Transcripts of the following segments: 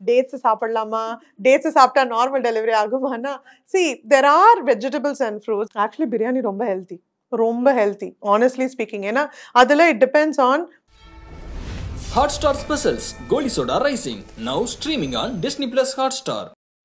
Dates சாப்பிடலாமா dates சாப்பிட்டா normal delivery ஆகுமானா see there are vegetables and fruits actually biryani ரொம்ப ஹெல்த்தி ரொம்ப ஹெல்த்தி ஆனஸ்ட்லி ஸ்பீக்கிங் ஏன்னா அதில் it depends on Hotstar Specials Goli Soda Rising now streaming on Disney Plus Hotstar.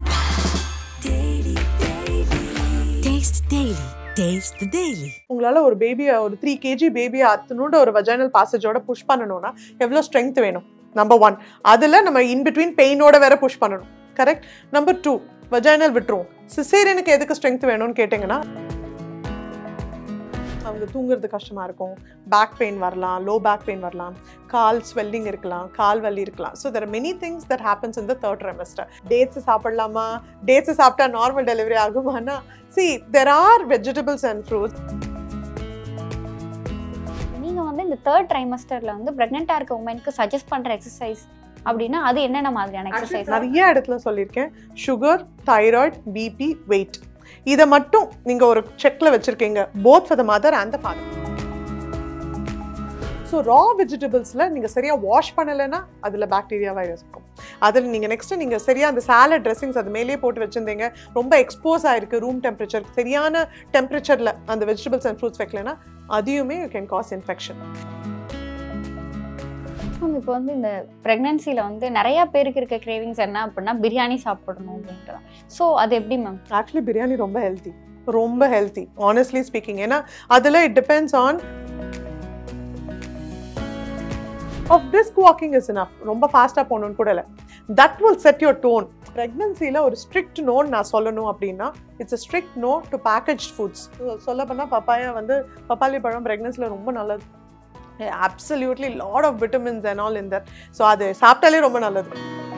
Taste Daily. Taste the Daily. உங்களால் ஒரு பேபியை ஒரு three KG பேபியை அத்தனோட ஒரு vaginal பாசேஜோட push பண்ணணும்னா எவ்வளோ ஸ்ட்ரென்த் வேணும் நம்பர் ஒன் அதில் நம்ம இன் பிட்வீன் பெயினோட வேற புஷ் பண்ணணும் கரெக்ட் நம்பர் டூ வஜைனல் விட்டுருவோம் சிசேரியனுக்கு எதுக்கு ஸ்ட்ரென்த் வேணும்னு கேட்டிங்கன்னா அவங்க தூங்குறது கஷ்டமா இருக்கும் பேக் பெயின் வரலாம் லோ பேக் பெயின் வரலாம் கால் ஸ்வெல்லிங் இருக்கலாம் கால் வலி இருக்கலாம் so there many things that happens in the third trimester dates சாப்பிடலாமா டேட்ஸ் சாப்பிட்டா நார்மல் டெலிவரி ஆகுமானா see there are vegetables and fruits நீங்க வந்து இந்த தேர்ட் ட்ரைமஸ்டர்ல வந்து பிரெக்னெண்டா இருக்க உமனுக்கு சஜஸ்ட் பண்ற எக்ஸசைஸ் அப்படின்னா அது என்னென்ன மாதிரியான எக்ஸசைஸ் நிறைய இடத்துல சொல்லியிருக்கேன் சுகர் தைராய்டு பிபி வெயிட் இதை மட்டும் நீங்க ஒரு செக்ல வச்சிருக்கீங்க both for the mother and the father so raw வெஜிடபிள்ஸில் நீங்கள் சரியாக வாஷ் பண்ணலைன்னா அதில் பாக்டீரியா வைரஸ் இருக்கும் அதில் நீங்கள் நெக்ஸ்ட்டு நீங்கள் சரியாக அந்த சாலட் ட்ரெஸ்ஸிங்ஸ் அது மேலேயே போட்டு வச்சுருந்தீங்க ரொம்ப எக்ஸ்போஸ் ஆயிருக்கு ரூம் டெம்பரேச்சர் சரியான டெம்பரேச்சரில் அந்த வெஜிடபிள்ஸ் அண்ட் ஃப்ரூட்ஸ் வைக்கலைன்னா அதையுமே யூ கேன் காஸ் இன்ஃபெக்ஷன் இப்போ வந்து இந்த பிரெக்னன்சில வந்து நிறைய பேருக்கு இருக்க கிரேவிங்ஸ் என்ன அப்படின்னா பிரியாணி சாப்பிடணும் அப்படின்ட்டு ஸோ அது எப்படி மேம் ஆக்சுவலி பிரியாணி ரொம்ப ஹெல்த்தி ரொம்ப ஹெல்த்தி ஆனஸ்ட்லி ஸ்பீக்கிங் ஏன்னா அதில் it depends on of brisk walking is enough ரொம்ப ஃபாஸ்ட்டாக போகணும்னு கூட இல்லை that will set your tone ப்ரெக்னன்சியில் ஒரு ஸ்ட்ரிக்ட் நோன்னு நான் சொல்லணும் அப்படின்னா it's a strict no to package foods சொல்ல போனால் பப்பாயா வந்து பப்பாளி பழம் ப்ரெக்னன்சியில் ரொம்ப நல்லது absolutely lot of vitamins and all in that so அது சாப்பிட்டாலே ரொம்ப நல்லது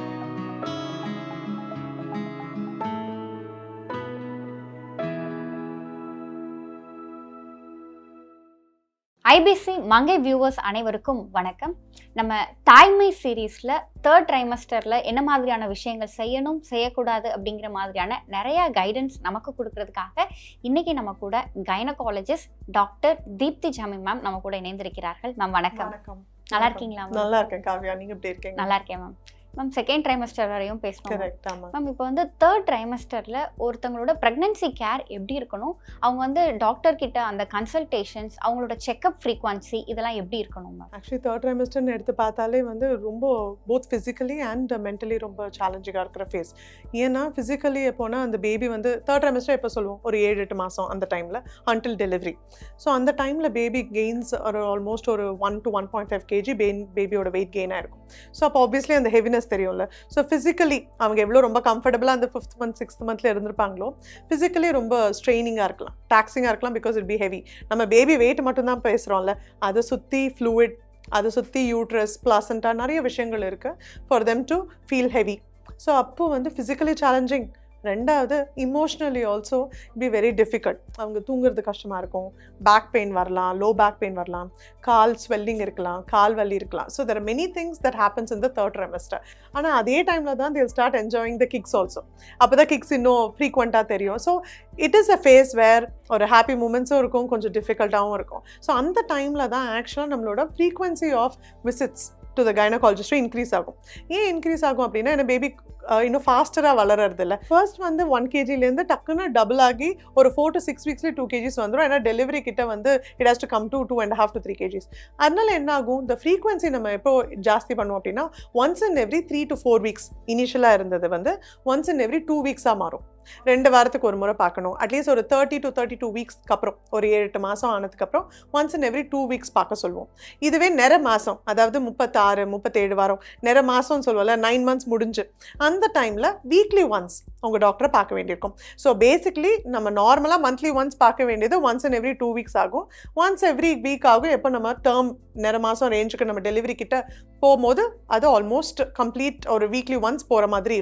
ஐபிசி மங்கை வியூவர்ஸ் அனைவருக்கும் வணக்கம் நம்ம தாய்மை சீரீஸ்ல தேர்ட் ட்ரைமஸ்டர்ல என்ன மாதிரியான விஷயங்கள் செய்யணும் செய்யக்கூடாது அப்படிங்கிற மாதிரியான நிறைய கைடன்ஸ் நமக்கு கொடுக்கறதுக்காக இன்னைக்கு நம்ம கூட gynaecologist doctor Deepthi Jami ma'am நம்ம கூட இணைந்திருக்கிறார்கள் மேம் வணக்கம் வணக்கம் நல்லா இருக்கீங்களா ma'am? நல்லா இருக்கேன் காவ்யா நீங்க எப்படி இருக்கீங்க நல்லா இருக்கேன் மேம் மேம் செகண்ட் ட்ரைமஸ்டர் வரையும் பேசணும் கரெக்ட் ஆமா மேம் இப்போ வந்து தேர்ட் ட்ரைமஸ்டரில் ஒருத்தங்களோட ப்ரெக்னன்சி கேர் எப்படி இருக்கணும் அவங்க வந்து டாக்டர் கிட்ட அந்த கன்சல்டேஷன்ஸ் அவங்களோட செக்கப் ஃப்ரீக்வன்சி இதெல்லாம் எப்படி இருக்கணும் மேம் ஆக்சுவலி தேர்ட் ட்ரைமஸ்டர்னு எடுத்து பார்த்தாலே வந்து ரொம்ப போத் ஃபிசிக்கலி அண்ட் மென்டலி ரொம்ப சேலஞ்சிங்காக இருக்கிற ஃபேஸ் ஏன்னா ஃபிசிக்கலி எப்போனா அந்த பேபி வந்து தேர்ட் ட்ரைமஸ்டர் எப்போ சொல்லுவோம் ஒரு ஏழு எட்டு மாதம் அந்த டைமில் அன்டில் டெலிவரி ஸோ அந்த டைமில் பேபி கெயின்ஸ் ஒரு ஆல்மோஸ்ட் ஒரு one to one point five KG gain பேபியோட வெயிட் கெயினாக இருக்கும் ஸோ அப்போ ஆப்வியஸ்லி அந்த ஹெவினஸ் தெரியும்ல ஸோ ஃபிசிக்கலி அவங்க எவ்வளோ ரொம்ப கம்ஃபர்டபுளாக அந்த ஃபிஃப்த் மந்த் சிக்ஸ்த் மந்த்தில் இருந்திருப்பாங்களோ ஃபிசிக்கலி ரொம்ப ஸ்ட்ரெயினிங்காக இருக்கலாம் டாக்ஸிங்காக இருக்கலாம் பிகாஸ் இட் பி ஹெவி நம்ம பேபி வெயிட் மட்டும்தான் பேசுகிறோம்ல அதை சுற்றி ஃப்ளூயிட் அதை சுற்றி யூட்ரஸ் பிளாசண்டா நிறைய விஷயங்கள் இருக்குது for them to feel heavy so அப்போ வந்து ஃபிசிக்கலி சேலஞ்சிங் ரெண்டாவது emotionally also be very difficult அவங்க தூங்குறது கஷ்டமாக இருக்கும் பேக் பெயின் வரலாம் லோ பேக் பெயின் வரலாம் கால் ஸ்வெல்லிங் இருக்கலாம் கால் வலி இருக்கலாம் so there many things that happens in the third trimester ஆனால் அதே டைமில் தான் they'll start enjoying the kicks also அப்போ தான் கிக்ஸ் இன்னும் ஃப்ரீக்வெண்ட்டாக தெரியும் so it is a phase where ஒரு ஹாப்பி மூமெண்ட்ஸும் இருக்கும் கொஞ்சம் டிஃபிகல்ட்டாகவும் இருக்கும் ஸோ அந்த டைமில் தான் ஆக்சுவலாக நம்மளோட frequency of visits to the கைனகாலஜிஸ்ட்டும் இன்க்ரீஸ் ஆகும் ஏன் இன்க்ரீஸ் ஆகும் அப்படின்னா என்ன பேபி இன்னும் ஃபாஸ்டராக வளர்றது இல்லை ஃபர்ஸ்ட் வந்து ஒன் கேஜிலேருந்து டக்குன்னு டபுள் ஆகி ஒரு ஃபோர் டு சிக்ஸ் வீக்ஸ்லேயே டூ கேஜிஸ் வந்துடும் ஏன்னா டெலிவரி கிட்ட வந்து it has to come to two and half to three KGs அதனால என்ன ஆகும் இந்த ஃப்ரீக்வன்சி நம்ம எப்போ ஜாஸ்தி பண்ணுவோம் அப்படின்னா once in every three to four weeks இனிஷியலாக இருந்தது வந்து ஒன்ஸ் இன் எவ்ரி டூ வீக்ஸாக மாறும் ரெண்டு வாரத்துக்கு ஒரு முறை பார்க்கணும் அட்லீஸ்ட் ஒரு தேர்ட்டி டு தேர்ட்டி டூ வீக்ஸ்க்கு அப்புறம் ஒரு ஏழு எட்டு மாதம் ஆனதுக்கப்புறம் once in every two weeks பார்க்க சொல்லுவோம் இதுவே நிற மாதம் அதாவது முப்பத்தாறு முப்பத்தேழு வாரம் நிற மாதம்னு சொல்லுவோம்ல நைன் மந்த்ஸ் முடிஞ்சு அந்த டைமில் வீக்லி ஒன்ஸ் உங்கள் டாக்டரை பார்க்க வேண்டியிருக்கும் ஸோ பேசிக்லி நம்ம நார்மலாக மந்த்லி ஒன்ஸ் பார்க்க வேண்டியது once in every two weeks ஆகும் ஒன்ஸ் எவ்ரி வீக் ஆகும் எப்போ நம்ம டேர்ம் நிற மாதம் ரேஞ்சுக்கு நம்ம டெலிவரி கிட்ட போகும்போது அது ஆல்மோஸ்ட் கம்ப்ளீட் ஒரு வீக்லி ஒன்ஸ் போகிற மாதிரி இருக்கும்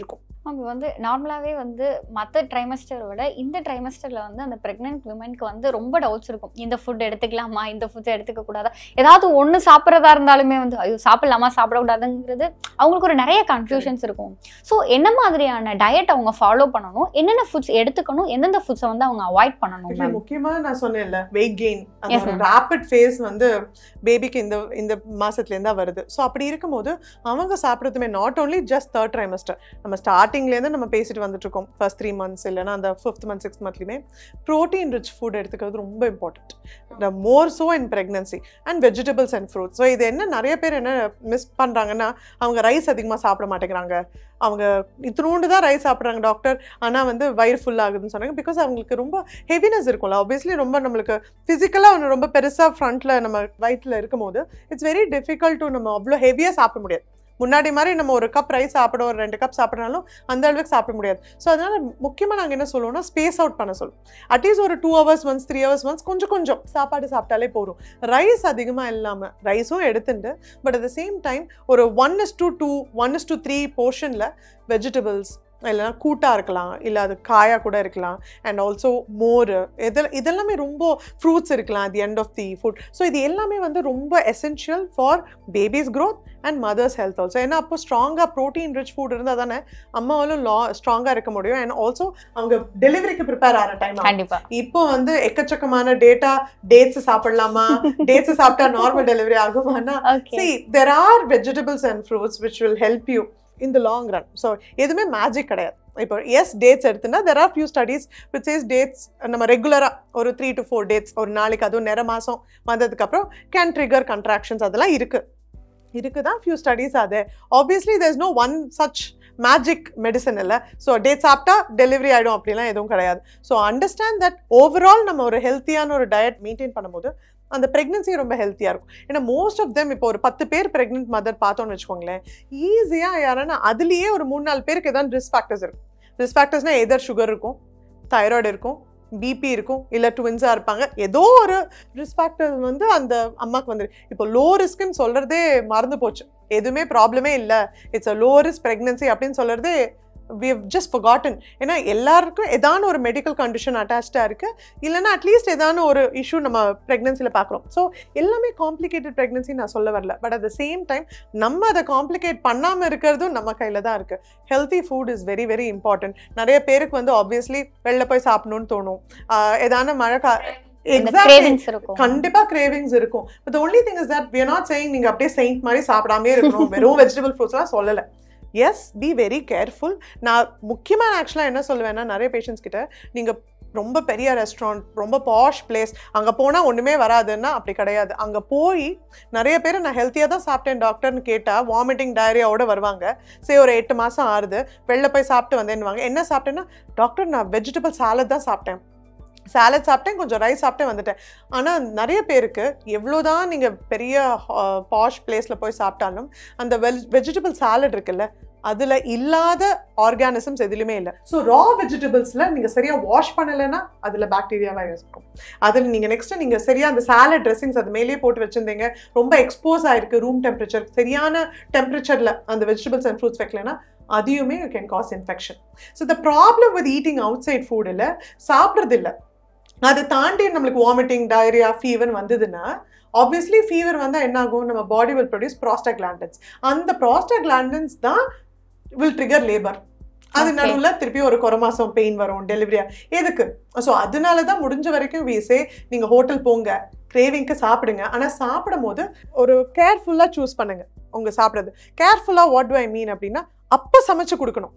மேம் வந்து நார்மலாகவே வந்து மற்ற ட்ரைமஸ்டரை விட இந்த ட்ரைமஸ்டரில் வந்து அந்த ப்ரெக்னென்ட் விமனுக்கு வந்து ரொம்ப டவுட்ஸ் இருக்கும் இந்த ஃபுட் எடுத்துக்கலாமா இந்த ஃபுட் எடுத்துக்க கூடாதா ஏதாவது ஒன்று சாப்பிட்றதா இருந்தாலுமே வந்து ஐயோ சாப்பிடலாமா சாப்பிடக்கூடாதுங்கிறது அவங்களுக்கு ஒரு நிறைய கன்ஃபியூஷன்ஸ் இருக்கும் ஸோ என்ன மாதிரியான டயட் அவங்க ஃபாலோ பண்ணணும் என்னென்ன ஃபுட்ஸ் எடுத்துக்கணும் எந்தெந்த ஃபுட்ஸை வந்து அவங்க அவாய்ட் பண்ணணும் Actually, மேம் முக்கியமா நான் சொன்னேன்ல வெயிட் கெயின் அந்த Yes, ஒரு ma'am. ரேபிட் ஃபேஸ் வந்து பேபிக்கு இந்த இந்த மாசத்துல இருந்தா வருது ஸோ அப்படி இருக்கும்போது அவங்க சாப்பிட்றதுமே not only just third trimester நம்ம ஸ்டார்டிங்லேருந்து நம்ம பேசிட்டு வந்துட்டு இருக்கோம் ஃபர்ஸ்ட் த்ரீ மந்த்ஸ் இல்லைன்னா அந்த ஃபிஃப்த் மந்த் சிக்ஸ்த் மந்த்லையுமே ப்ரோட்டீன் ரிச் ஃபுட் எடுத்துக்கிறது ரொம்ப important more so in pregnancy and vegetables and fruits so இது என்ன நிறைய பேர் என்ன மிஸ் பண்ணுறாங்கன்னா அவங்க ரைஸ் அதிகமாக சாப்பிட மாட்டேங்கிறாங்க அவங்க இத்தினோண்டு தான் ரைஸ் சாப்பிட்றாங்க டாக்டர் ஆனால் வந்து வயிறு ஃபுல் ஆகுதுன்னு சொன்னாங்க பிகாஸ் அவங்களுக்கு ரொம்ப ஹெவினஸ் இருக்கும்ல ஆப்வியஸ்லி ரொம்ப நம்மளுக்கு ஃபிசிக்கலாக ஒன்று ரொம்ப பெருசாக ஃப்ரண்ட்டில் நம்ம வயிற்றில் இருக்கும்போது இட்ஸ் வெரி டிஃபிகல்ட் டு நம்ம அவ்வளோ ஹெவியாக சாப்பிட முடியாது முன்னாடி மாதிரி நம்ம ஒரு கப் ரைஸ் சாப்பிட ஒரு ரெண்டு கப் சாப்பிட்றாலும் அந்த அளவுக்கு சாப்பிட முடியாது ஸோ அதனால முக்கியமாக நாங்கள் என்ன சொல்லுவோம்னா ஸ்பேஸ் அவுட் பண்ண சொல்லுவோம் அட்லீஸ்ட் ஒரு two hours once three hours once கொஞ்சம் கொஞ்சம் சாப்பாடு சாப்பிட்டாலே போதும் ரைஸ் அதிகமாக இல்லாமல் ரைஸும் எடுத்துட்டு but at the same time ஒரு one is to two one is to three போர்ஷனில் வெஜிடபிள்ஸ் இல்லைனா கூட்டாக இருக்கலாம் இல்லை அது காயாக கூட இருக்கலாம் அண்ட் ஆல்சோ மோர் இதில் இதெல்லாமே ரொம்ப ஃப்ரூட்ஸ் இருக்கலாம் the end of the food so இது எல்லாமே வந்து ரொம்ப essential for babies growth and mothers health also ஏன்னா அப்போ ஸ்ட்ராங்காக ப்ரோட்டீன் ரிச் ஃபுட் இருந்தால் தானே அம்மாவாலும் லா ஸ்ட்ராங்காக இருக்க முடியும் அண்ட் ஆல்சோ அவங்க டெலிவரிக்கு ப்ரிப்பேர் ஆகிற டைம் கண்டிப்பா இப்போ வந்து எக்கச்சக்கமான டேட்டா டேட்ஸ் சாப்பிடலாமா டேட்ஸ் சாப்பிட்டா நார்மல் டெலிவரி ஆகுமானா okay see there are vegetables and fruits which will help you in the long run so எதுவுமே மேஜிக் கிடையாது இப்போ எஸ் டேட்ஸ் எடுத்துனா there are few studies which is dates நம்ம ரெகுலராக ஒரு த்ரீ டு ஃபோர் டேட்ஸ் ஒரு நாளைக்கு அதுவும் நிற மாதம் வந்ததுக்கப்புறம் கேன் ட்ரிகர் கண்ட்ராக்ஷன்ஸ் அதெல்லாம் இருக்கு இருக்குதான் ஃபியூ ஸ்டடீஸ் அது obviously there is no one such magic medicine இல்லை ஸோ டேட் சாப்பிட்டா டெலிவரி ஆகிடும் அப்படிலாம் எதுவும் கிடையாது ஸோ அண்டர்ஸ்டாண்ட் தட் ஓவரால் நம்ம ஒரு ஹெல்த்தியான ஒரு டயட் மெயின்டைன் பண்ணும்போது அந்த ப்ரெக்னன்சி ரொம்ப ஹெல்த்தியாக இருக்கும் ஏன்னா மோஸ்ட் ஆஃப் தெம் இப்போ ஒரு பத்து பேர் ப்ரெக்னென்ட் மதர் பார்த்தோன்னு வச்சுக்கோங்களேன் ஈஸியாக யாருன்னா அதுலேயே ஒரு மூணு நாலு பேருக்கு ஏதாவது ரிஸ்க் ஃபேக்டர்ஸ் இருக்கும் ரிஸ்க் ஃபேக்டர்ஸ்னால் எதர் சுகர் இருக்கும் தைராய்டு இருக்கும் பிபி இருக்கும் இல்லை ட்வின்ஸாக இருப்பாங்க ஏதோ ஒரு ரிஸ்க் ஃபேக்டர் வந்து அந்த அம்மாவுக்கு வந்து இப்போ லோ ரிஸ்க்குன்னு சொல்கிறதே மறந்து போச்சு எதுவுமே ப்ராப்ளமே இல்லை it's a low risk pregnancy அப்படின்னு சொல்கிறதே வி ஹவ் ஜஸ்ட் forgotten ஏன்னா எல்லாருக்கும் ஏதான ஒரு மெடிக்கல் கண்டிஷன் அட்டாச்சாக இருக்குது இல்லைன்னா அட்லீஸ்ட் ஏதான ஒரு இஷ்யூ நம்ம ப்ரெக்னன்சியில் பார்க்குறோம் ஸோ எல்லாமே காம்ப்ளிகேட்டட் ப்ரெக்னன்சி நான் சொல்ல வரல but at the same time நம்ம அதை காம்ப்ளிகேட் பண்ணாமல் இருக்கிறதும் நம்ம கையில் தான் இருக்குது healthy food is very very important நிறைய பேருக்கு வந்து ஆப்வியஸ்லி வெளில போய் சாப்பிடணும்னு தோணும் ஆஹ் ஏதான மழை கா இந்த Exactly. கிரேவிங்ஸ் இருக்கும் கண்டிப்பா கிரேவிங்ஸ் இருக்கும் but only thing is that we are not saying நீங்க அப்படியே செயின்ட் மாதிரி சாப்பிடாமே இருக்கணும் வெறும் வெஜிடபிள் ஃப்ரூட்ஸ்லாம் சொல்லல எஸ் பி வெரி கேர்ஃபுல் நான் முக்கியமாக ஆக்சுவலாக என்ன சொல்லுவேன்னா நிறைய பேஷண்ட்ஸ் கிட்ட நீங்க ரொம்ப பெரிய ரெஸ்டாரண்ட் ரொம்ப பாஷ் பிளேஸ் அங்கே போனால் ஒன்றுமே வராதுன்னா அப்படி கிடையாது அங்கே போய் நிறைய பேர் நான் ஹெல்த்தியாக தான் சாப்பிட்டேன் டாக்டர்னு கேட்டால் வாமிட்டிங் டயரியாவோட வருவாங்க சரி ஒரு எட்டு மாதம் ஆறுது வெளில போய் சாப்பிட்டு வந்தேன்னுவாங்க என்ன சாப்பிட்டேன்னா டாக்டர் நான் வெஜிடபிள் சாலட் தான் சாப்பிட்டேன் சாலட் சாப்பிட்டேன் கொஞ்சம் ரைஸ் சாப்பிட்டேன் வந்துட்டேன் ஆனால் நிறைய பேருக்கு எவ்வளோதான் நீங்கள் பெரிய பாஷ் பிளேஸில் போய் சாப்பிட்டாலும் அந்த வெஜ் வெஜிடபிள் சாலட் இருக்குல்ல அதில் இல்லாத ஆர்கானிசம்ஸ் எதுலையுமே இல்லை ஸோ ரா வெஜிடபிள்ஸில் நீங்கள் சரியாக வாஷ் பண்ணலைன்னா அதில் பாக்டீரியாலாம் இருக்கும் அதில் நீங்கள் நெக்ஸ்ட்டு நீங்கள் சரியாக அந்த சாலட் ட்ரெஸ்ஸிங்ஸ் அது மேலேயே போட்டு வச்சுருந்தீங்க ரொம்ப எக்ஸ்போஸ் ஆயிருக்கு ரூம் டெம்பரேச்சர் சரியான டெம்பரேச்சரில் அந்த வெஜிடபிள்ஸ் அண்ட் ஃப்ரூட்ஸ் வைக்கலன்னா அதையுமே you can cause infection so the problem with eating outside food இல்லை சாப்பிட்றது இல்லை அதை தாண்டி நம்மளுக்கு வாமிட்டிங் டயரியா ஃபீவர் வந்ததுன்னா ஆப்வியஸ்லி ஃபீவர் வந்தால் என்ன ஆகும் நம்ம பாடி வில் ப்ரொடியூஸ் ப்ராஸ்டாக்லாண்டன்ஸ் அந்த ப்ராஸ்டாக்லாண்டன்ஸ் தான் வில் ட்ரிகர் லேபர் அது Okay. நடுவில் திருப்பி ஒரு குறை மாசம் பெயின் வரும் டெலிவரியா எதுக்கு ஸோ அதனால தான் முடிஞ்ச வரைக்கும் வீசே நீங்கள் ஹோட்டல் போங்க கிரேவிங்க்கு சாப்பிடுங்க ஆனால் சாப்பிடும் போது ஒரு கேர்ஃபுல்லாக சூஸ் பண்ணுங்க உங்க சாப்பிட்றது கேர்ஃபுல்லாக வாட் டு ஐ மீன் அப்படின்னா அப்போ சமைச்சு கொடுக்கணும்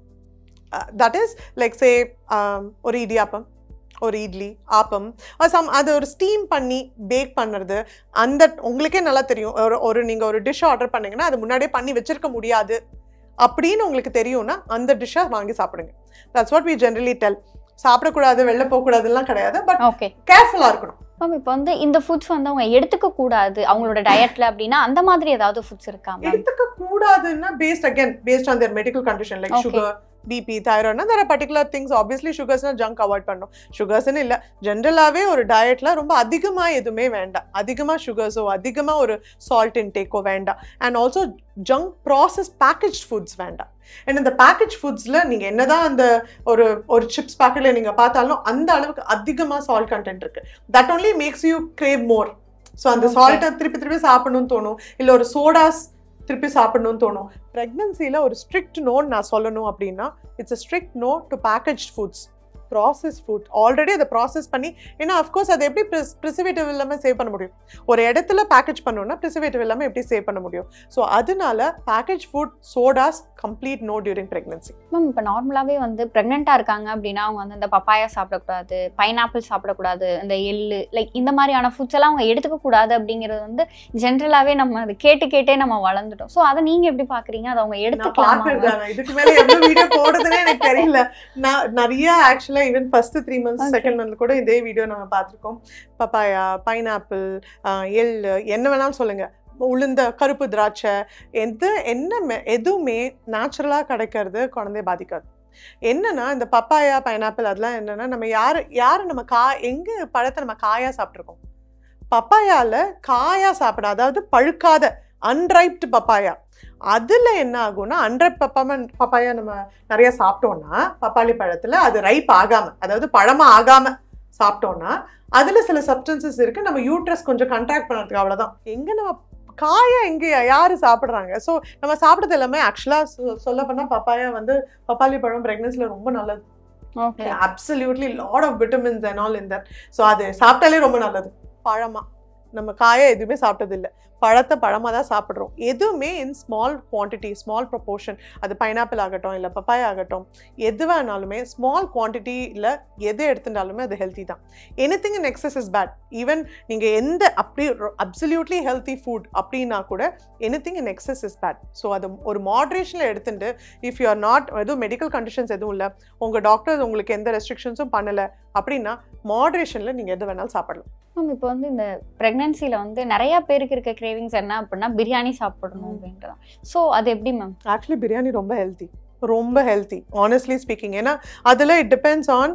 தட் இஸ் லைக் சே ஒரு இடியாப்பம் ஒரு இட்லி ஆப்பம் சம் அது ஒரு ஸ்டீம் பண்ணி பேக் பண்ணுறது அந்த உங்களுக்கே நல்லா தெரியும் ஒரு ஒரு நீங்கள் ஒரு டிஷ் ஆர்டர் பண்ணீங்கன்னா அது முன்னாடியே பண்ணி வச்சிருக்க முடியாது அப்படின்னு உங்களுக்கு தெரியும்னா அந்த டிஷ்ஷை வாங்கி சாப்பிடுங்க that's what we generally tell சாப்பிடக்கூடாது வெளில போகக்கூடாதுலாம் கிடையாது பட் ஓகே கேர்ஃபுல்லாக இருக்கணும் மேம் இப்போ வந்து இந்த ஃபுட்ஸ் வந்து அவங்க எடுத்துக்க கூடாது அவங்களோட டயட்ல அப்படின்னா அந்த மாதிரி ஏதாவது ஃபுட்ஸ் இருக்கா மேம் எடுத்துக்க கூடாதுன்னா based again based on their medical condition like Okay. Sugar BP தைராய்ட்னா there are particular things obviously சுகர்ஸ்னா ஜங்க் அவாய்ட் பண்ணணும் சுகர்ஸ்னு இல்லை ஜென்ரலாகவே ஒரு டயட்ல ரொம்ப அதிகமாக எதுவுமே வேண்டாம் அதிகமாக சுகர்ஸோ அதிகமாக ஒரு சால்ட் இன்டேக்கோ வேண்டாம் and also junk process package foods வேண்டாம் அண்ட் இந்த பேக்கேஜ் ஃபுட்ஸில் நீங்கள் என்னதான் அந்த ஒரு ஒரு சிப்ஸ் பேக்கெட்டில் நீங்கள் பார்த்தாலும் அந்த அளவுக்கு அதிகமாக சால்ட் கண்டென்ட் இருக்கு that only makes you crave more so அந்த Okay. சால்ட்டை திருப்பி திருப்பி சாப்பிடணும்னு தோணும் இல்லை ஒரு சோடாஸ் திருப்பி சாப்பிடணும்னு தோணும் ப்ரெக்னன்சியில் ஒரு ஸ்ட்ரிக்ட் நோன்னு நான் சொல்லணும் அப்படின்னா it's a strict no to package foods process food already அதை ப்ராசஸ் பண்ணி ஏன்னா அஃப்கோர்ஸ் அதை எப்படி ப்ரிசர்வேட்டிவ் இல்லாமல் சேவ் பண்ண முடியும் ஒரு இடத்துல பேக்கேஜ் பண்ணோம்னா ப்ரிசர்வேட்டிவ் இல்லாமல் எப்படி சேவ் பண்ண முடியும் ஸோ அதனால package food sodas complete no during pregnancy ma'am இப்போ நார்மலாகவே வந்து ப்ரெக்னெண்ட்டாக இருக்காங்க அப்படின்னா அவங்க வந்து இந்த பப்பாயா சாப்பிடக்கூடாது பைனாப்பிள் சாப்பிடக்கூடாது இந்த எள்ளு லைக் இந்த மாதிரியான ஃபுட்ஸ் எல்லாம் அவங்க எடுத்துக்க கூடாது அப்படிங்கிறது வந்து ஜென்ரலாகவே நம்ம அது கேட்டு கேட்டே நம்ம வளர்ந்துட்டோம் ஸோ அதை நீங்க எப்படி பாக்குறீங்க அதை அவங்க நான் எடுத்துக்கலாமா பாக்குறது இதுக்கு மேல எவ்வளவு வீடியோ போடுறதுனே எனக்கு தெரியல நான் நிறைய actually even first three months Okay. Second மந்த்ல கூட இதே வீடியோ நம்ம பார்த்திருக்கோம் பப்பாயா பைனாப்பிள் எள்ளு என்ன வேணாலும் சொல்லுங்க உளுந்த கருப்பு திராட்சை எது என்ன மெ- எதுவுமே நேச்சுரலா கிடைக்கிறது குழந்தைய பாதிக்காது என்னன்னா இந்த பப்பாயா பைனாப்பிள் அதெல்லாம் என்னன்னா நம்ம யாரு யாரு நம்ம கா எங்க பழத்தை நம்ம காயா சாப்பிட்ருக்கோம் பப்பாயால காயா சாப்பிட அதாவது பழுக்காத அன்ரைப்டு பப்பாயா அதுல என்ன ஆகும்னா அன்ரைப் பப்பாம பப்பாயா நம்ம நிறைய சாப்பிட்டோம்னா பப்பாளி பழத்துல அது ரைப் ஆகாம அதாவது பழமா ஆகாம சாப்பிட்டோம்னா அதுல சில சப்ஸ்டன்சஸ் இருக்கு நம்ம யூட்ரஸ் கொஞ்சம் கண்ட்ராக்ட் பண்ணுறதுக்கு அவ்வளவுதான் எங்க நம்ம காயா எங்க யாரு சாப்பிடுறாங்க ஸோ நம்ம சாப்பிட்றது எல்லாமே ஆக்சுவலா சொல்ல போனா பப்பாயா வந்து பப்பாளி பழம் பிரெக்னன்சில ரொம்ப நல்லது okay absolutely lot of vitamins and all in that so அது சாப்பிட்டாலே ரொம்ப நல்லது பழமா நம்ம காயை எதுவுமே சாப்பிட்டது இல்லை பழத்தை பழமாக தான் சாப்பிட்றோம் எதுவுமே in small quantity small proportion அது பைனாப்பிள் ஆகட்டும் இல்லை பப்பாயா ஆகட்டும் எது வேணாலுமே ஸ்மால் குவான்டிட்டியில் எது எடுத்துட்டாலுமே அது ஹெல்த்தி தான் anything in excess is bad even நீங்கள் எந்த அப்படி அப்சல்யூட்லி ஹெல்த்தி ஃபுட் அப்படின்னா கூட anything in excess is bad so அது ஒரு மாட்ரேஷனில் எடுத்துட்டு இஃப் யூ ஆர் நாட் எதுவும் மெடிக்கல் கண்டிஷன்ஸ் எதுவும் இல்லை உங்கள் டாக்டர் உங்களுக்கு எந்த ரெஸ்ட்ரிக்ஷன்ஸும் பண்ணலை அப்படின்னா மாட்ரேஷனில் நீங்கள் எது வேணாலும் சாப்பிடலாம் மேம் இப்போ வந்து இந்த ப்ரெக்னன்சில வந்து நிறைய பேருக்கு இருக்க கிரேவிங்ஸ் என்ன அப்படின்னா பிரியாணி சாப்பிடணும் அப்படின்றது ஸோ அது எப்படி மேம் ஆக்சுவலி பிரியாணி ரொம்ப ஹெல்த்தி ரொம்ப ஹெல்த்தி ஆனஸ்ட்லி ஸ்பீக்கிங் ஏன்னா அதில் it depends on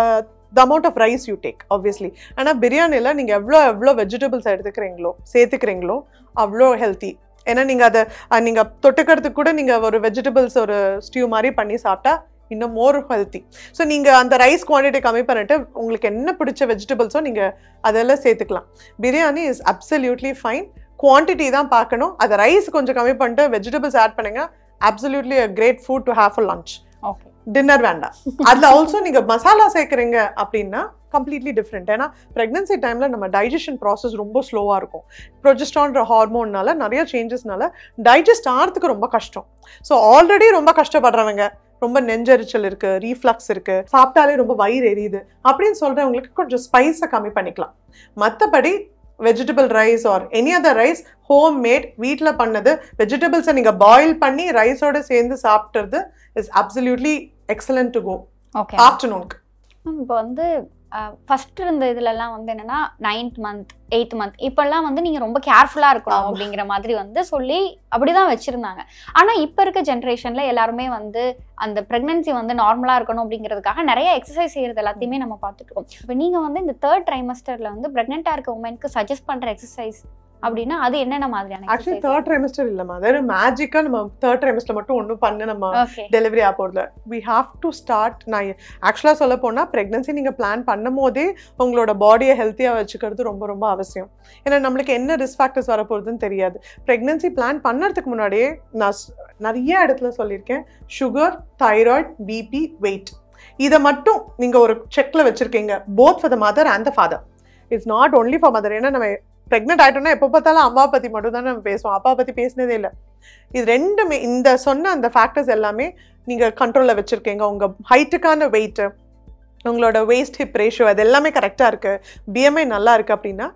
the amount of rice you take obviously ஆனால் பிரியாணியில் நீங்கள் எவ்வளோ எவ்வளோ வெஜிடபிள்ஸ் எடுத்துக்கிறீங்களோ சேர்த்துக்கிறீங்களோ அவ்வளோ ஹெல்த்தி ஏன்னா நீங்கள் அதை நீங்கள் தொட்டுக்கிறதுக்கு கூட நீங்கள் ஒரு வெஜிடபிள்ஸ் ஒரு ஸ்டியூ மாதிரி பண்ணி சாப்பிட்டா இன்னும் மோர் ஹெல்த்தி ஸோ நீங்கள் அந்த ரைஸ் குவான்டிட்டி கம்மி பண்ணிட்டு உங்களுக்கு என்ன பிடிச்ச வெஜிடபிள்ஸோ நீங்கள் அதெல்லாம் சேர்த்துக்கலாம் biryani is absolutely fine quantity தான் பார்க்கணும் அதை ரைஸ் கொஞ்சம் கம்மி பண்ணிட்டு வெஜிடபிள்ஸ் ஆட் பண்ணுங்க absolutely a great food to have a lunch okay dinner வேண்டாம் அதில் ஆல்சோ நீங்கள் மசாலா சேர்க்குறீங்க அப்படின்னா கம்ப்ளீட்லி டிஃப்ரெண்ட் ஏன்னா ப்ரெக்னன்சி டைமில் நம்ம டைஜஷன் ப்ராசஸ் ரொம்ப ஸ்லோவாக இருக்கும் ப்ரொஜெஸ்ட்ரான்ற ஹார்மோன்னால நிறைய சேஞ்சஸ்னால டைஜஸ்ட் ஆகிறதுக்கு ரொம்ப கஷ்டம் ஸோ ஆல்ரெடி ரொம்ப கஷ்டப்படுறவங்க ரொம்ப நெஞ்சரிச்சல் இருக்கு ரீஃப்ளக்ஸ் இருக்கு சாப்பிட்டாலே ரொம்ப வயிறு எரியுது அப்படின்னு சொல்றவங்களுக்கு கொஞ்சம் ஸ்பைஸை கம்மி பண்ணிக்கலாம் மற்றபடி vegetable rice or any other rice home made வீட்டில் பண்ணது வெஜிடபிள்ஸை நீங்கள் பாயில் பண்ணி ரைஸோட சேர்ந்து சாப்பிட்றது is absolutely excellent to go okay ஆஃப்டர்நூனுக்கு மேம் இப்போ வந்து ஃபர்ஸ்ட் இருந்த இதுலலாம் வந்து என்னன்னா நைன்த் மந்த் எயித் மந்த் இப்பெல்லாம் வந்து நீங்க ரொம்ப கேர்ஃபுல்லா இருக்கணும் ஆமா. அப்படிங்கிற மாதிரி வந்து சொல்லி அப்படிதான் வச்சிருந்தாங்க ஆனா இப்ப இருக்க ஜென்ரேஷன்ல எல்லாருமே வந்து அந்த பிரெக்னன்சி வந்து நார்மலா இருக்கணும் அப்படிங்கிறதுக்காக நிறைய எக்ஸசைஸ் செய்யறது எல்லாத்தையுமே நம்ம பார்த்துட்டு இருக்கோம் இப்போ நீங்க வந்து இந்த தேர்ட் ட்ரைமஸ்டர்ல வந்து பிரெக்னெண்டா இருக்க உமனுக்கு சஜஸ்ட் பண்ற எக்ஸசைஸ் அப்படின்னா அது என்னென்ன மாதிரியான ஆக்சுவலி எக்ஸசைஸ் தேர்ட் ட்ரைமஸ்டர் இல்லைம்மா அதாவது மேஜிக்காக நம்ம தேர்ட் ட்ரைமஸ்டர் மட்டும் ஒன்றும் பண்ண நம்ம ஓகே டெலிவரி ஆக போகிறதுல வி ஹாவ் டு ஸ்டார்ட் நான் ஆக்சுவலாக சொல்ல போனால் ப்ரெக்னன்சி நீங்கள் பிளான் பண்ணும் போதே உங்களோட பாடியை ஹெல்த்தியாக வச்சுக்கிறது ரொம்ப ரொம்ப அவசியம் ஏன்னா நம்மளுக்கு என்ன ரிஸ்க் ஃபேக்டர்ஸ் வரப்போகுதுன்னு தெரியாது ப்ரெக்னன்சி பிளான் பண்ணறதுக்கு முன்னாடியே நான் ஸ்- நிறைய இடத்துல சொல்லியிருக்கேன் சுகர் தைராய்ட் பிபி வெயிட் இதை மட்டும் நீங்கள் ஒரு செக்கில் வச்சுருக்கீங்க both for the mother and the father it's not only for mother ஏன்னா நம்ம ப்ரெக்னென்ட் ஆகிட்டோம்னா எப்போ பார்த்தாலும் அம்மா பற்றி மட்டும் தான் நம்ம பேசுவோம் அப்பா பற்றி பேசினதே இல்லை இது ரெண்டுமே இந்த சொன்ன அந்த ஃபேக்டர்ஸ் எல்லாமே நீங்கள் கண்ட்ரோலில் வச்சுருக்கீங்க உங்கள் ஹைட்டுக்கான வெயிட்டு உங்களோட வேஸ்ட் ஹிப் ரேஷியோ அது எல்லாமே கரெக்டாக இருக்குது பிஎம்ஐ நல்லா இருக்குது அப்படின்னா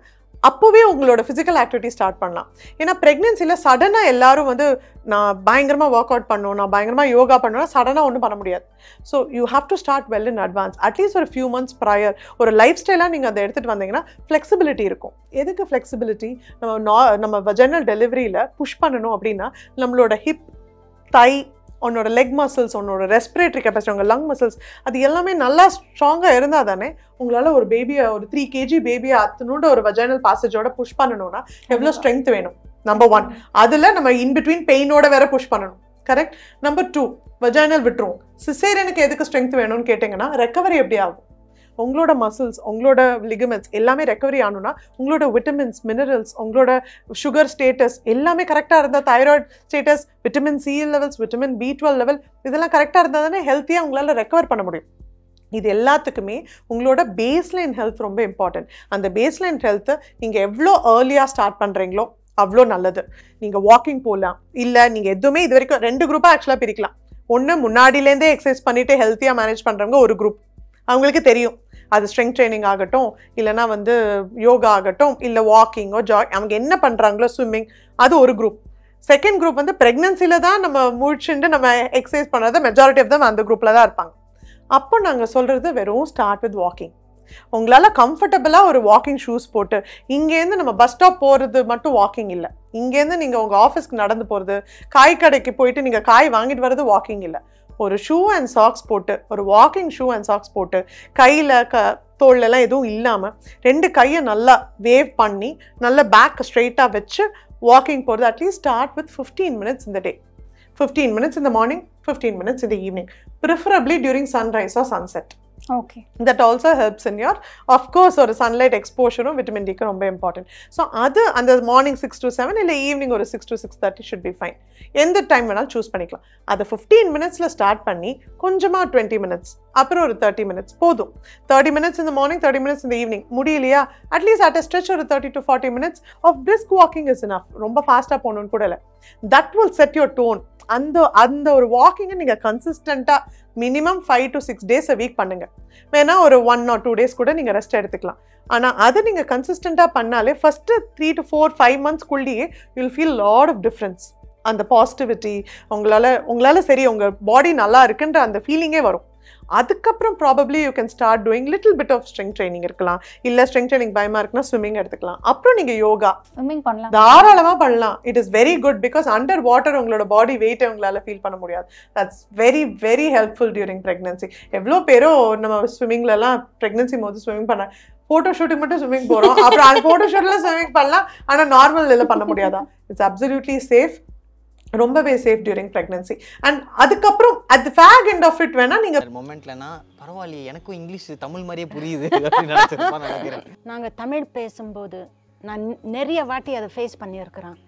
அப்போவே உங்களோட ஃபிசிக்கல் ஆக்டிவிட்டி ஸ்டார்ட் பண்ணலாம் ஏன்னா ப்ரெக்னென்சியில் சடனாக எல்லாரும் வந்து நான் பயங்கரமாக ஒர்க் அவுட் பண்ணணும் நான் பயங்கரமாக யோகா பண்ணணும்னா சடனாக ஒன்றும் பண்ண முடியாது so you have to start well in advance at least ஒரு ஃபியூ மந்த்ஸ் ப்ரையர் ஒரு லைஃப் ஸ்டைலாக நீங்கள் அதை எடுத்துகிட்டு வந்தீங்கன்னா ஃப்ளெக்சிபிலிட்டி இருக்கும் எதுக்கு ஃப்ளெக்சிபிலிட்டி நம்ம நா நம்ம வஜனல் டெலிவரியில் புஷ் பண்ணணும் அப்படின்னா நம்மளோட ஹிப் தை உன்னோட லெக் மசில்ஸ் உன்னோட ரெஸ்பிரேட்டரி கெப்பாசிட்டி உங்கள் லங் மசில்ஸ் அது எல்லாமே நல்லா ஸ்ட்ராங்காக இருந்தால் தானே உங்களால் ஒரு பேபியை ஒரு த்ரீ கேஜி பேபியை அத்தனோட ஒரு வஜைனல் பாசேஜோட புஷ் பண்ணணும்னா எவ்வளோ ஸ்ட்ரென்த் வேணும் நம்பர் ஒன் அதில் நம்ம இன் பிட்வீன் பெயினோட வேற புஷ் பண்ணணும் கரெக்ட் நம்பர் டூ வஜைனல் விட்டுரும் சிசேரியனுக்கு எதுக்கு ஸ்ட்ரென்த் வேணும்னு கேட்டிங்கன்னா ரெக்கவரி எப்படி ஆகும் உங்களோட மசில்ஸ் உங்களோட லிகமெண்ட்ஸ் எல்லாமே ரெக்கவரி ஆகணும்னா உங்களோட விட்டமின்ஸ் மினரல்ஸ் உங்களோட சுகர் ஸ்டேட்டஸ் எல்லாமே கரெக்டாக இருந்தால் thyroid status vitamin C levels vitamin B twelve level இதெல்லாம் கரெக்டாக இருந்தால் தானே ஹெல்த்தியாக உங்களால் ரெக்கவர் பண்ண முடியும் இது எல்லாத்துக்குமே உங்களோட பேஸ்லைன் ஹெல்த் ரொம்ப இம்பார்ட்டன்ட் அந்த பேஸ்லைன் ஹெல்த்தை நீங்கள் எவ்வளோ ஏர்லியாக ஸ்டார்ட் பண்ணுறீங்களோ அவ்வளோ நல்லது நீங்கள் வாக்கிங் போகலாம் இல்லை நீங்கள் எதுவுமே இது வரைக்கும் ரெண்டு குரூப்பாக ஆக்சுவலாக பிரிக்கலாம் ஒன்று முன்னாடியிலேருந்தே எக்ஸசைஸ் பண்ணிவிட்டு ஹெல்த்தியாக மேனேஜ் பண்ணுறவங்க ஒரு குரூப் அவங்களுக்கு தெரியும் அது ஸ்ட்ரெங்க் ட்ரைனிங் ஆகட்டும் இல்லைனா வந்து யோகா ஆகட்டும் இல்லை வாக்கிங்கோ ஜா அவங்க என்ன பண்ணுறாங்களோ ஸ்விம்மிங் அது ஒரு குரூப் செகண்ட் குரூப் வந்து ப்ரெக்னன்சியில் தான் நம்ம முழிச்சுட்டு நம்ம எக்ஸசைஸ் பண்ணுறது மெஜாரிட்டி ஆஃப் தம் அந்த குரூப்பில் தான் இருப்பாங்க அப்போ நாங்கள் சொல்கிறது வெறும் ஸ்டார்ட் வித் வாக்கிங் உங்களால் கம்ஃபர்டபுளாக ஒரு வாக்கிங் ஷூஸ் போட்டு இங்கேருந்து நம்ம பஸ் ஸ்டாப் போகிறது மட்டும் வாக்கிங் இல்லை இங்கேருந்து நீங்கள் உங்கள் ஆஃபீஸ்க்கு நடந்து போகிறது காய் கடைக்கு போயிட்டு நீங்கள் காய் வாங்கிட்டு வர்றது வாக்கிங் இல்லை ஒரு ஷூ அண்ட் சாக்ஸ் போட்டு ஒரு வாக்கிங் ஷூ அண்ட் சாக்ஸ் போட்டு கையில் க தோல்லெல்லாம் எதுவும் இல்லாமல் ரெண்டு கையை நல்லா வேவ் பண்ணி நல்லா பேக் ஸ்ட்ரெயிட்டாக வச்சு வாக்கிங் போகிறது at least start with fifteen minutes இந்த டே ஃபிஃப்டீன் மினிட்ஸ் இந்த மார்னிங் ஃபிஃப்டீன் மினிட்ஸ் இந்த evening preferably during sunrise or sunset okay that also helps in your of course ஒரு சன்லைட் எக்ஸ்போஷரும் விட்டமின் டிக்கு ரொம்ப இம்பார்ட்டன்ட் ஸோ அது அந்த மார்னிங் சிக்ஸ் டு செவன் இல்லை ஈவினிங் ஒரு six to six thirty should be fine எந்த டைம் வேணாலும் சூஸ் பண்ணிக்கலாம் அதை ஃபிஃப்டீன் மினிட்ஸில் ஸ்டார்ட் பண்ணி கொஞ்சமாக டுவெண்ட்டி மினிட்ஸ் அப்புறம் ஒரு தேர்ட்டி மினிட்ஸ் போதும் தேர்ட்டி மினிட்ஸ் இந்த மார்னிங் தேர்ட்டி மினிட்ஸ் இந்த ஈவினிங் முடியலையா அட்லீஸ்ட் அட் ஸ்ட்ரெச் ஒரு thirty to forty minutes of brisk walking is enough ரொம்ப ஃபாஸ்ட்டாக போகணும்னு கூட இல்லை that will set your tone அந்த அந்த ஒரு வாக்கிங்கை நீங்கள் கன்சிஸ்டண்ட்டாக minimum five to six days a week பண்ணுங்கள் வேணா ஒரு ஒன் ஆர் டூ டேஸ் கூட நீங்கள் ரெஸ்ட் எடுத்துக்கலாம் ஆனால் அதை நீங்கள் கன்சிஸ்டண்ட்டாக பண்ணாலே first three to four five மந்த்ஸ்க்குள்ளேயே you'll feel lot of difference அந்த பாசிட்டிவிட்டி உங்களால் உங்களால் சரி உங்கள் பாடி நல்லா இருக்குன்ற அந்த ஃபீலிங்கே வரும் அதுக்கப்புறம் probably you can start doing little bit of strength training இருக்கலாம் இல்லை ஸ்ட்ரெங் ட்ரைனிங் பயமாக இருக்குன்னா ஸ்விம்மிங் எடுத்துக்கலாம் அப்புறம் நீங்கள் யோகா ஸ்விம்மிங் பண்ணலாம் தாராளமாக பண்ணலாம் it is very good because under water உங்களோட பாடி வெயிட்டை உங்களால் ஃபீல் பண்ண முடியாது that's very very helpful during pregnancy எவ்வளோ பேரோ நம்ம ஸ்விம்மிங்லலாம் ப்ரெக்னன்சி போது ஸ்விம்மிங் பண்ண ஃபோட்டோ ஷூட்டிங் மட்டும் ஸ்விம்மிங் போகிறோம் அப்புறம் அந்த ஃபோட்டோ ஷூட்டில் ஸ்விம்மிங் பண்ணலாம் ஆனால் நார்மல் இதில் பண்ண முடியாதா இட்ஸ் அப்சல்யூட்லி சேஃப் ரொம்பவே சேஃப் டியூரிங் ப்ரெக்னன்சி அண்ட் அதுக்கப்புறம் at the fag end of it வேணா நீங்கள் மொமெண்ட்லனா பரவாயில்லையே எனக்கும் இங்கிலீஷ் தமிழ் மாதிரியே புரியுது அப்படின்னு நினைச்சிருப்பான்னு நினைக்கிறேன் நாங்கள் தமிழ் பேசும்போது நான் நிறைய வாட்டி அதை ஃபேஸ் பண்ணியிருக்கிறேன்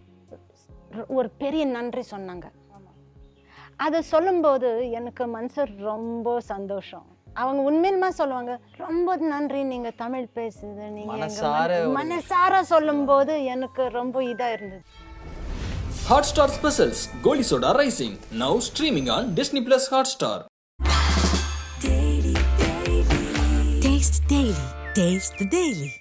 ஒரு பெரிய நன்றி சொன்னாங்க அதை சொல்லும்போது எனக்கு மனசு ரொம்ப சந்தோஷம் அவங்க உண்மையிலுமா சொல்லுவாங்க ரொம்ப நன்றி நீங்க தமிழ் பேசுது நீங்க எங்க மனசார மன- ஒரு- மனசார சொல்லும்போது எனக்கு ரொம்ப இதா இருந்தது Hotstar Specials Goli Soda Rising now streaming on Disney Plus Hotstar. Taste the Daily. Taste the Daily.